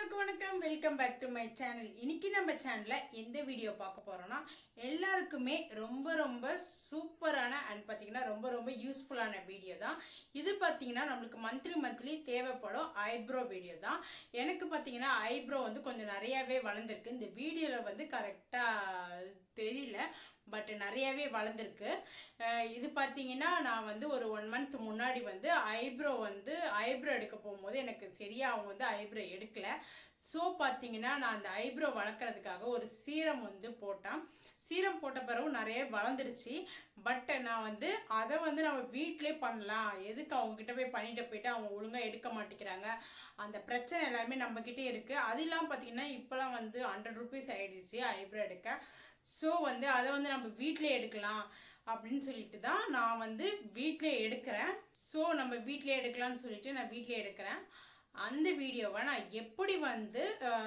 எல்லாருக்கும் வணக்கம் welcome back to my channel இன்னைக்கு நம்ம சேனல்ல எந்த வீடியோ பார்க்க போறோம்னா எல்லாருக்குமே ரொம்ப ரொம்ப சூப்பரான அண்ட் பார்த்தீங்கன்னா ரொம்ப ரொம்ப யூஸ்ஃபுல்லான வீடியோ தான் இது பார்த்தீங்கன்னா நம்மளுக்கு மந்த்லி மந்த்லி தேவைப்படும் ஐப்ரோ வீடியோ தான் எனக்கு பார்த்தீங்கன்னா ஐப்ரோ வந்து கொஞ்சம் நிறையாவே வளர்ந்துருக்கு இந்த வீடியோவில் வந்து கரெக்டாக தெரியல பட் நிறையவே வளர்ந்துருக்கு அஹ் இது பார்த்தீங்கன்னா நான் வந்து ஒரு ஒன் மந்த் முன்னாடி வந்து ஐப்ரோ வந்து ஐப்ரோ எடுக்க போகும்போது எனக்கு சரியா அவங்க வந்து ஐப்ரோ எடுக்கல ஸோ பார்த்தீங்கன்னா நான் அந்த ஐப்ரோ வளர்க்குறதுக்காக ஒரு சீரம் வந்து போட்டேன் சீரம் போட்ட பிறகு நிறைய வளர்ந்துருச்சு பட் நான் வந்து அதை வந்து நம்ம வீட்டிலே பண்ணலாம் எதுக்கு அவங்க கிட்ட போய் பண்ணிட்டு போயிட்டு அவங்க ஒழுங்கா எடுக்க மாட்டேங்கிறாங்க அந்த பிரச்சனை எல்லாருமே நம்ம கிட்டே இருக்கு அது இல்லாமல் பார்த்தீங்கன்னா இப்போலாம் வந்து ஹண்ட்ரட் ருபீஸ் ஆயிடுச்சு ஐப்ரோ எடுக்க ஸோ வந்து அதை வந்து நம்ம வீட்டிலே எடுக்கலாம் அப்படின்னு சொல்லிட்டு தான் நான் வந்து வீட்டிலே எடுக்கிறேன் ஸோ நம்ம வீட்டிலே எடுக்கலாம்னு சொல்லிட்டு நான் வீட்டிலே எடுக்கிறேன் அந்த வீடியோவை நான் எப்படி வந்து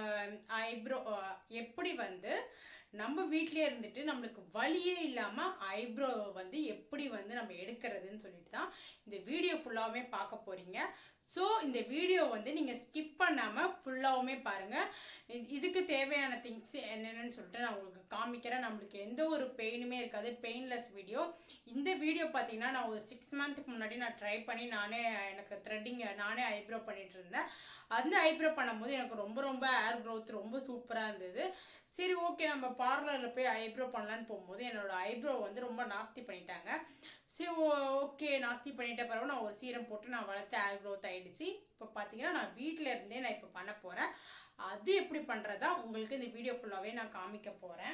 ஐப்ரோ எப்படி வந்து நம்ம வீட்டிலே இருந்துட்டு நம்மளுக்கு வழியே இல்லாம ஐப்ரோ வந்து எப்படி வந்து நம்ம எடுக்கிறதுன்னு சொல்லிட்டு தான் இந்த வீடியோ ஃபுல்லாவுமே பார்க்க போறீங்க ஸோ இந்த வீடியோ வந்து நீங்க ஸ்கிப் பண்ணாம ஃபுல்லாவுமே பாருங்க இது- இதுக்கு தேவையான திங்ஸ் என்னென்னு சொல்லிட்டு நான் உங்களுக்கு காமிக்கிறேன் நம்மளுக்கு எந்த ஒரு பெயினுமே இருக்காது பெயின்லெஸ் வீடியோ இந்த வீடியோ பார்த்தீங்கன்னா நான் ஒரு சிக்ஸ் மந்த்துக்கு முன்னாடி நான் ட்ரை பண்ணி நானே எனக்கு த்ரெட்டிங் நானே ஐப்ரோ பண்ணிட்டு இருந்தேன் அந்த ஐப்ரோ பண்ணும்போது எனக்கு ரொம்ப ரொம்ப ஹேர் growth ரொம்ப சூப்பராக இருந்தது சரி ஓகே நம்ம பார்லரில் போய் ஐப்ரோ பண்ணலான்னு போகும்போது என்னோட ஐப்ரோ வந்து ரொம்ப நாஸ்தி பண்ணிட்டாங்க சரி ஓகே நாஸ்தி பண்ணிட்ட பிறகு நான் ஒரு சீரம் போட்டு நான் வளர்த்து ஹேர் growth ஆயிடுச்சு இப்போ பார்த்தீங்கன்னா நான் வீட்டில் இருந்தே நான் இப்போ பண்ண போகிறேன் அது எப்படி பண்ணுறதா உங்களுக்கு இந்த வீடியோ ஃபுல்லாகவே நான் காமிக்க போகிறேன்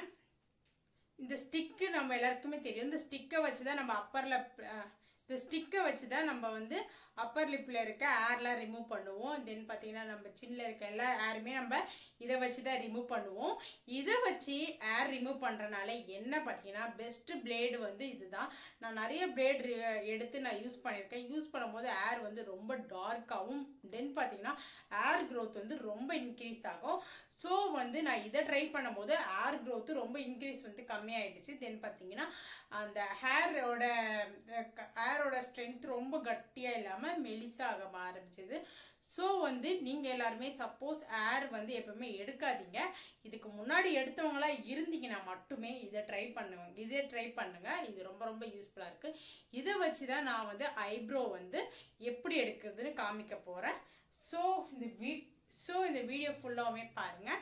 இந்த ஸ்டிக்கு நம்ம எல்லாருக்குமே தெரியும் இந்த ஸ்டிக்கை வச்சு தான் நம்ம அப்பரில் இந்த ஸ்டிக்கை வச்சு தான் நம்ம வந்து அப்பர் லிப்பில் இருக்க ஏர்லாம் ரிமூவ் பண்ணுவோம் தென் பார்த்தீங்கன்னா நம்ம சின்னில் இருக்க எல்லா ஏருமே நம்ம இதை வச்சு தான் ரிமூவ் பண்ணுவோம் இதை வச்சு ஏர் ரிமூவ் பண்ணுறனால என்ன பார்த்தீங்கன்னா பெஸ்ட் பிளேடு வந்து இதுதான் நான் நிறைய பிளேடு எடுத்து நான் யூஸ் பண்ணியிருக்கேன் யூஸ் பண்ணும்போது ஏர் வந்து ரொம்ப டார்க்காகவும் தென் பார்த்தீங்கன்னா ஏர் growth வந்து ரொம்ப இன்க்ரீஸ் ஆகும் ஸோ வந்து நான் இதை ட்ரை பண்ணும்போது ஏர் growth ரொம்ப இன்க்ரீஸ் வந்து கம்மியாயிடுச்சு தென் பார்த்தீங்கன்னா அந்த ஹேரோட ஹேரோட ஸ்ட்ரென்த் ரொம்ப கட்டியாக இல்லாமல் மெலிசாக ஆரம்பிச்சது ஸோ வந்து நீங்கள் எல்லாருமே சப்போஸ் ஏர் வந்து எப்பவுமே எடுக்காதீங்க இதுக்கு முன்னாடி எடுத்தவங்களா இருந்தீங்கன்னா மட்டுமே இதை ட்ரை பண்ணுவாங்க இதை ட்ரை பண்ணுங்க இது ரொம்ப ரொம்ப யூஸ்ஃபுல்லாக இருக்கு இதை வச்சு தான் நான் வந்து ஐப்ரோ வந்து எப்படி எடுக்கிறதுன்னு காமிக்க போகிறேன் ஸோ இந்த வீ ஸோ இந்த வீடியோ ஃபுல்லாகவே பாருங்கள்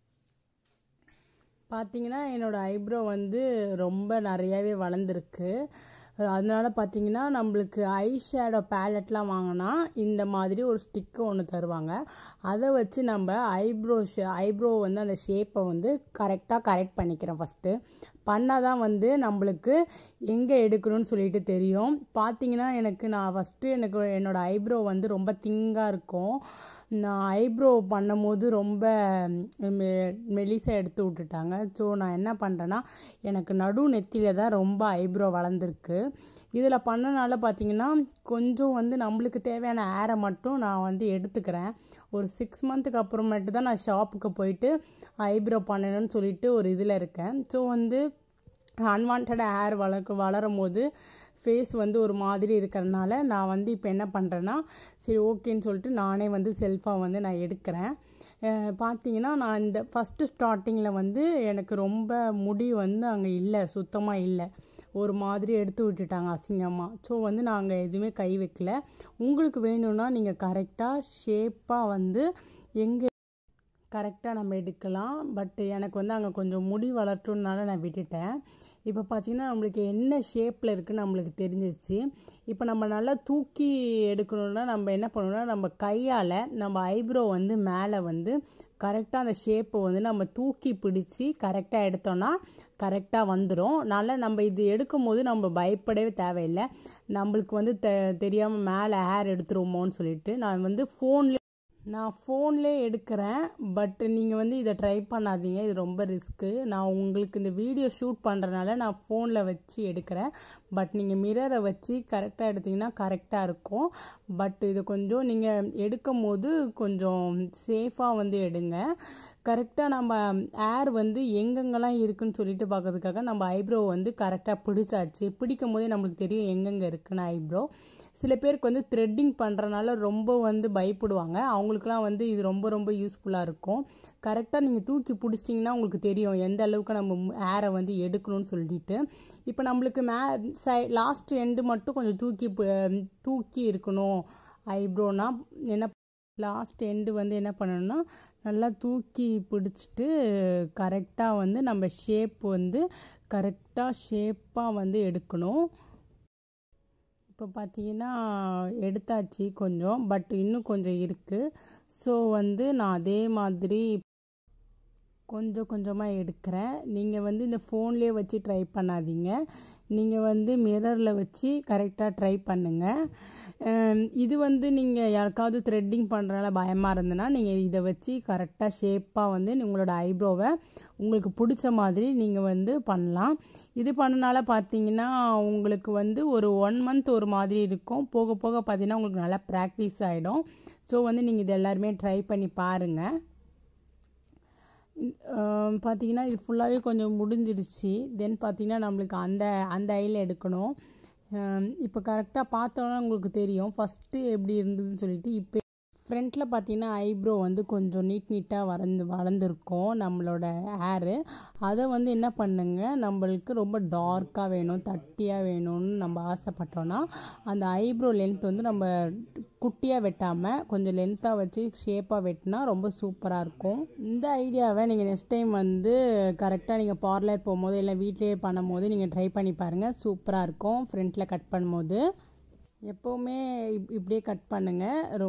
பார்த்தீங்கன்னா என்னோட ஐப்ரோ வந்து ரொம்ப நிறையாவே வளர்ந்துருக்கு அதனால பார்த்தீங்கன்னா நம்மளுக்கு ஐ ஷேடோ பேலட்லாம் வாங்கினா இந்த மாதிரி ஒரு ஸ்டிக்கு ஒன்று தருவாங்க அதை வச்சு நம்ம ஐப்ரோ ஷே ஐப்ரோ வந்து அந்த ஷேப்பை வந்து கரெக்டாக கரெக்ட் பண்ணிக்கிறேன் ஃபஸ்ட்டு பண்ணால் தான் வந்து நம்மளுக்கு எங்கே எடுக்கணும்னு சொல்லிட்டு தெரியும் பார்த்தீங்கன்னா எனக்கு நான் ஃபஸ்ட்டு எனக்கு என்னோட ஐப்ரோ வந்து ரொம்ப திங்காக இருக்கும் நான் ஐப்ரோ பண்ணும்போது ரொம்ப மெ- மெலிசா எடுத்து விட்டுட்டாங்க ஸோ நான் என்ன பண்ணுறேன்னா எனக்கு நடு நெத்தியில தான் ரொம்ப ஐப்ரோ வளர்ந்துருக்கு இதில் பண்ணனால பார்த்தீங்கன்னா கொஞ்சம் வந்து நம்மளுக்கு தேவையான ஏரை மட்டும் நான் வந்து எடுத்துக்கிறேன் ஒரு சிக்ஸ் மந்த்துக்கு அப்புறமேட்டு தான் நான் ஷாப்புக்கு போயிட்டு ஐப்ரோ பண்ணணும்னு சொல்லிட்டு ஒரு இதில் இருக்கேன் ஸோ வந்து அன்வான்ட் ஹேர் வளர்க்க வளரும் போது ஃபேஸ் வந்து ஒரு மாதிரி இருக்கிறனால நான் வந்து இப்போ என்ன பண்ணுறேன்னா சரி ஓகேன்னு சொல்லிட்டு நானே வந்து செல்ஃபாக வந்து நான் எடுக்கிறேன் அஹ் பார்த்தீங்கன்னா நான் இந்த ஃபஸ்ட்டு ஸ்டார்டிங்கில் வந்து எனக்கு ரொம்ப முடி வந்து அங்கே இல்லை சுத்தமாக இல்லை ஒரு மாதிரி எடுத்து விட்டுட்டாங்க அசிங்கமாக ஸோ வந்து நாங்கள் எதுவுமே கை வைக்கல உங்களுக்கு வேணும்னா நீங்கள் கரெக்டாக ஷேப்பாக வந்து எங்கே கரெக்டாக நம்ம எடுக்கலாம் பட் எனக்கு வந்து அங்கே கொஞ்சம் முடி வளர்த்துனால நான் விட்டுட்டேன் இப்போ பார்த்தீங்கன்னா நம்மளுக்கு என்ன ஷேப்பில் இருக்குன்னு நம்மளுக்கு தெரிஞ்சிருச்சு இப்போ நம்ம நல்லா தூக்கி எடுக்கணும்னா நம்ம என்ன பண்ணணும்னா நம்ம கையால் நம்ம ஐப்ரோ வந்து மேலே வந்து கரெக்டாக அந்த ஷேப்பை வந்து நம்ம தூக்கி பிடிச்சி கரெக்டாக எடுத்தோம்னா கரெக்டாக வந்துடும் நல்லா நம்ம இது எடுக்கும் போது நம்ம பயப்படவே தேவையில்லை நம்மளுக்கு வந்து தெ தெரியாமல் மேலே ஹேர் எடுத்துருவோமோன்னு சொல்லிட்டு நான் வந்து ஃபோன்லேயே நான் ஃபோன்லேயே எடுக்கிறேன் பட் நீங்கள் வந்து இதை ட்ரை பண்ணாதீங்க இது ரொம்ப ரிஸ்க்கு நான் உங்களுக்கு இந்த வீடியோ ஷூட் பண்ணுறனால நான் ஃபோனில் வச்சு எடுக்கிறேன் பட் நீங்கள் மிரரை வச்சு கரெக்டாக எடுத்தீங்கன்னா கரெக்டாக இருக்கும் பட் இது கொஞ்சம் நீங்கள் எடுக்கும் போது கொஞ்சம் சேஃபாக வந்து எடுங்க கரெக்டாக நம்ம ஏர் வந்து எங்கெங்கெல்லாம் இருக்குன்னு சொல்லிட்டு பார்க்கறதுக்காக நம்ம ஐப்ரோ வந்து கரெக்டாக பிடிச்சாச்சு பிடிக்கும் போதே நம்மளுக்கு தெரியும் எங்கெங்கே இருக்குன்னு ஐப்ரோ சில பேருக்கு வந்து த்ரெட்டிங் பண்ணுறனால ரொம்ப வந்து பயப்படுவாங்க அவங்களுக்குலாம் வந்து இது ரொம்ப ரொம்ப யூஸ்ஃபுல்லாக இருக்கும் கரெக்டாக நீங்கள் தூக்கி பிடிச்சிட்டிங்கன்னா உங்களுக்கு தெரியும் எந்த அளவுக்கு நம்ம ஏரை வந்து எடுக்கணும்னு சொல்லிட்டு இப்போ நம்மளுக்கு மே சை லாஸ்ட் எண்டு மட்டும் கொஞ்சம் தூக்கி பு- தூக்கி இருக்கணும் ஐப்ரோனா என்ன லாஸ்ட் எண்டு வந்து என்ன பண்ணணும்னா நல்லா தூக்கி பிடிச்சிட்டு கரெக்டாக வந்து நம்ம ஷேப் வந்து கரெக்டாக ஷேப்பாக வந்து எடுக்கணும் இப்போ பார்த்தீங்கன்னா எடுத்தாச்சு கொஞ்சம் பட் இன்னும் கொஞ்சம் இருக்குது ஸோ வந்து நான் அதே மாதிரி கொஞ்சம் கொஞ்சமாக எடுக்கிறேன் நீங்கள் வந்து இந்த ஃபோன்லேயே வச்சு ட்ரை பண்ணாதீங்க நீங்கள் வந்து மிரரில் வச்சு கரெக்டாக ட்ரை பண்ணுங்கள் அம், இது வந்து நீங்கள் யாருக்காவது த்ரெட்டிங் பண்ணுறனால பயமாக இருந்ததுன்னா நீங்கள் இதை வச்சு கரெக்டாக ஷேப்பாக வந்து உங்களோட ஐப்ரோவை உங்களுக்கு பிடிச்ச மாதிரி நீங்கள் வந்து பண்ணலாம் இது பண்ணனால பார்த்தீங்கன்னா உங்களுக்கு வந்து ஒரு ஒன் மந்த் ஒரு மாதிரி இருக்கும் போக போக பார்த்தீங்கன்னா உங்களுக்கு நல்லா ப்ராக்டிஸ் ஆகிடும் ஸோ வந்து நீங்கள் இது எல்லாருமே ட்ரை பண்ணி பாருங்கள் பார்த்தீங்கன்னா இது ஃபுல்லாகவே கொஞ்சம் முடிஞ்சிருச்சு தென் பார்த்தீங்கன்னா நம்மளுக்கு அந்த அந்த ஐயில் எடுக்கணும் இப்போ கரெக்டாக பார்த்தோன்னா உங்களுக்கு தெரியும் ஃபஸ்ட்டு எப்படி இருந்ததுன்னு சொல்லிட்டு இப்போ ஃப்ரண்ட்டில் பார்த்தீங்கன்னா ஐப்ரோ வந்து கொஞ்சம் நீட் நீட்டாக வளர்ந்து வளர்ந்துருக்கும் நம்மளோட ஹேரு அதை வந்து என்ன பண்ணுங்க நம்மளுக்கு ரொம்ப டார்க்காக வேணும் தட்டியாக வேணும்னு நம்ம ஆசைப்பட்டோன்னா அந்த ஐப்ரோ லென்த் வந்து நம்ம குட்டியாக வெட்டாமல் கொஞ்சம் லென்த்தாக வச்சு ஷேப்பாக வெட்டினா ரொம்ப சூப்பராக இருக்கும் இந்த ஐடியாவை நீங்கள் நெக்ஸ்ட் டைம் வந்து கரெக்டாக நீங்கள் பார்லர் போகும்போது இல்லை வீட்டிலேயே பண்ணும்போது நீங்கள் ட்ரை பண்ணி பாருங்கள் சூப்பராக இருக்கும் ஃப்ரண்ட்டில் கட் பண்ணும்போது எப்போவுமே இப் இப்படியே கட் பண்ணுங்கள் ரொம்ப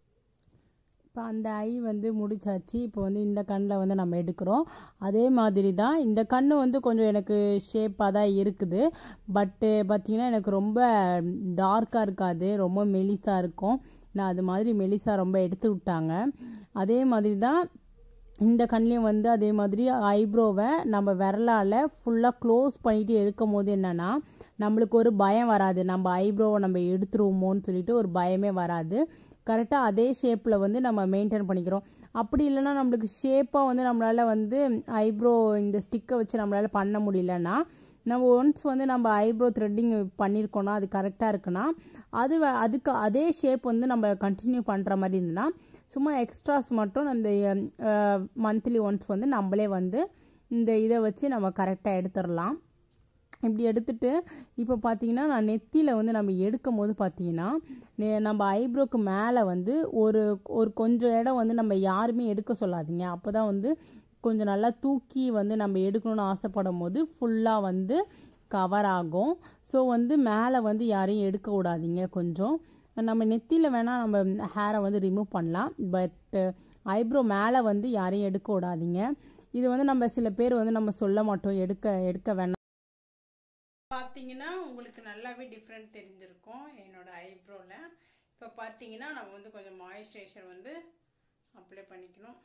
இப்போ அந்த ஐ வந்து முடிச்சாச்சு இப்போ வந்து இந்த கண்ணில் வந்து நம்ம எடுக்கிறோம் அதே மாதிரி தான் இந்த கண் வந்து கொஞ்சம் எனக்கு ஷேப்பாக தான் இருக்குது பட்டு பார்த்தீங்கன்னா எனக்கு ரொம்ப டார்க்காக இருக்காது ரொம்ப மெலிசாக இருக்கும் நான் அது மாதிரி மெலிசா ரொம்ப எடுத்து விட்டாங்க அதே மாதிரி தான் இந்த கண்லேயும் வந்து அதே மாதிரி ஐப்ரோவை நம்ம விரலால் ஃபுல்லாக க்ளோஸ் பண்ணிட்டு எடுக்கும் போது என்னன்னா நம்மளுக்கு ஒரு பயம் வராது நம்ம ஐப்ரோவை நம்ம எடுத்துருவோமோன்னு சொல்லிட்டு ஒரு பயமே வராது கரெக்டாக அதே ஷேப்பில் வந்து நம்ம மெயின்டைன் பண்ணிக்கிறோம் அப்படி இல்லைன்னா நம்மளுக்கு ஷேப்பாக வந்து நம்மளால் வந்து ஐப்ரோ இந்த ஸ்டிக்கை வச்சு நம்மளால் பண்ண முடியலன்னா நம்ம ஒன்ஸ் வந்து நம்ம ஐப்ரோ த்ரெட்டிங் பண்ணியிருக்கோன்னா அது கரெக்டாக இருக்குன்னா அது வ- அதுக்கு அதே ஷேப் வந்து நம்ம கண்டினியூ பண்ணுற மாதிரி இருந்ததுன்னா சும்மா எக்ஸ்ட்ராஸ் மட்டும் அந்த மந்த்லி ஒன்ஸ் வந்து நம்மளே வந்து இந்த இதை வச்சு நம்ம கரெக்டாக எடுத்துடலாம் இப்படி எடுத்துட்டு இப்போ பார்த்தீங்கன்னா நான் நெத்தியில் வந்து நம்ம எடுக்கும் போது பார்த்தீங்கன்னா நெ- நம்ம ஐப்ரோக்கு மேலே வந்து ஒரு ஒரு கொஞ்சம் இடம் வந்து நம்ம யாருமே எடுக்க சொல்லாதீங்க அப்போ தான் வந்து கொஞ்சம் நல்லா தூக்கி வந்து நம்ம எடுக்கணும்னு ஆசைப்படும் போது ஃபுல்லாக வந்து கவர் ஆகும் ஸோ வந்து மேலே வந்து யாரையும் எடுக்க விடாதீங்க கொஞ்சம் நம்ம நெத்தியில் வேணால் நம்ம ஹேரை வந்து ரிமூவ் பண்ணலாம் பட் ஐப்ரோ மேலே வந்து யாரையும் எடுக்க விடாதீங்க இது வந்து நம்ம சில பேர் வந்து நம்ம சொல்ல மாட்டோம் எடுக்க எடுக்க வேணாம் பார்த்தீங்கன்னா உங்களுக்கு நல்லாவே டிஃப்ரெண்ட் தெரிஞ்சிருக்கும் என்னோட ஐப்ரோவில் இப்போ பார்த்தீங்கன்னா நம்ம வந்து கொஞ்சம் மாய்ஸ்சரைசர் வந்து அப்ளை பண்ணிக்கணும்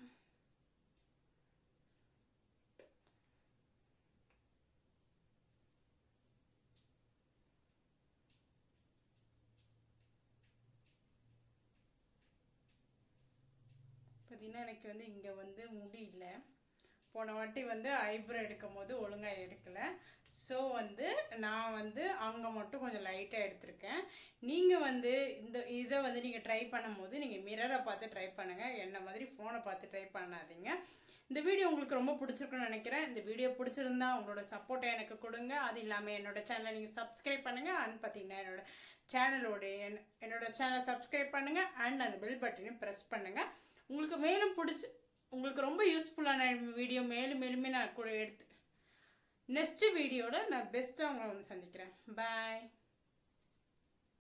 பார்த்தீங்கன்னா எனக்கு வந்து இங்கே வந்து முடி இல்லை போன வாட்டி வந்து ஐப்ரோ எடுக்கும் போது ஒழுங்காக எடுக்கலை ஸோ வந்து நான் வந்து அங்கே மட்டும் கொஞ்சம் லைட்டாக எடுத்திருக்கேன் நீங்கள் வந்து இந்த இதை வந்து நீங்கள் ட்ரை பண்ணும்போது நீங்கள் மிரரை பார்த்து ட்ரை பண்ணுங்கள் என்ன மாதிரி ஃபோனை பார்த்து ட்ரை பண்ணாதீங்க இந்த வீடியோ உங்களுக்கு ரொம்ப பிடிச்சிருக்குன்னு நினைக்கிறேன் இந்த வீடியோ பிடிச்சிருந்தா உங்களோட சப்போர்ட்டை எனக்கு கொடுங்க அது இல்லாமல் என்னோட சேனலை நீங்கள் சப்ஸ்கிரைப் பண்ணுங்கள் அண்ட் பார்த்தீங்கன்னா என்னோட சேனலோட என்னோட சேனலை சப்ஸ்கிரைப் பண்ணுங்கள் அண்ட் அந்த பெல் பட்டனையும் ப்ரெஸ் பண்ணுங்கள் உங்களுக்கு மேலும் பிடிச்சி உங்களுக்கு ரொம்ப யூஸ்ஃபுல்லான வீடியோ மேலும் மேலுமே நான் கூட எடுத்து நெக்ஸ்ட் வீடியோட நான் பெஸ்ட்டாக உங்களை வந்து சந்திக்கிறேன் பாய்